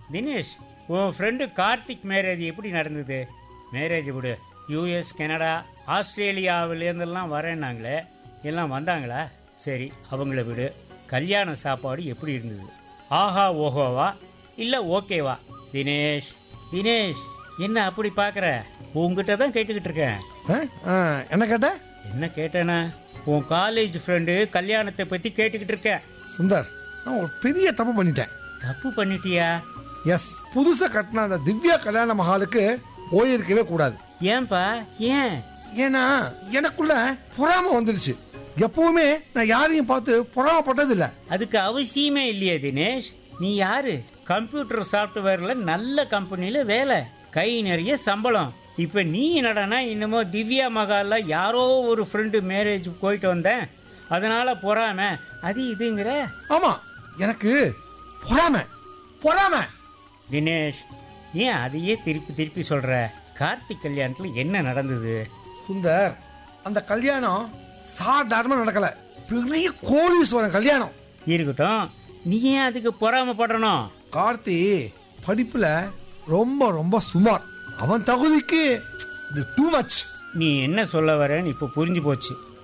தினேஷ் உன் friend Karthik marriage எப்படி நடந்தது மேரேஜ் விடு யூஎஸ் கனடா ஆஸ்திரேலியாவிலேருந்தெல்லாம் வரேன்னாங்களே எல்லாம் வந்தாங்களா சரி அவங்கள விடு கல்யாண சாப்பாடு எப்படி இருந்தது ஆஹா ஓஹோவா இல்லை ஓகேவா தினேஷ் தினேஷ் என்ன அப்படி பார்க்குற உங்ககிட்ட தான் கேட்டுக்கிட்டு இருக்கேன் ஆ? ஆ, என்ன கேட்ட என்ன கேட்டேனா உன் காலேஜ் ஃப்ரெண்டு கல்யாணத்தை பற்றி கேட்டுக்கிட்டு இருக்கேன் சுந்தர் நான் ஒரு பெரிய தப்பு பண்ணிட்டேன் தப்பு பண்ணிட்டியா எஸ் புதுசா கட்டின அந்த திவ்யா கல்யாண மஹாலுக்கு போயிருக்கவே கூடாது ஏன்பா ஏன் ஏன்னா எனக்குள்ள பொறாம வந்துடுச்சு எப்பவுமே நான் யாரையும் பார்த்து பொறாமப்பட்டது இல்ல அதுக்கு அவசியமே இல்லையே தினேஷ் நீ யாரு கம்ப்யூட்டர் சாஃப்ட்வேர்ல நல்ல கம்பெனில வேலை கை நிறைய சம்பளம் இப்ப நீ என்னடானா இன்னமோ திவ்யா மகால்ல யாரோ ஒரு ஃப்ரெண்டு மேரேஜ் போயிட்டு வந்தேன் அதனால பொறாம அது இதுங்கிற ஆமா எனக்கு பொறாம பொறாம தினேஷ் ஏன் அதையே திருப்பி திருப்பி சொல்ற கார்த்திக் கல்யாணத்துல என்ன நடந்தது சுந்தர் அந்த கல்யாணம் சாதாரணமா நடக்கல பெரிய கோடீஸ்வரன் கல்யாணம் இருக்கட்டும் நீ ஏன் அதுக்கு பொறாமப்படணும் கார்த்தி படிப்புல ரொம்ப ரொம்ப சுமார் அவன் தகுதிக்கு இது டூ மச் நீ என்ன சொல்ல வரேன்னு இப்போ புரிஞ்சு போச்சு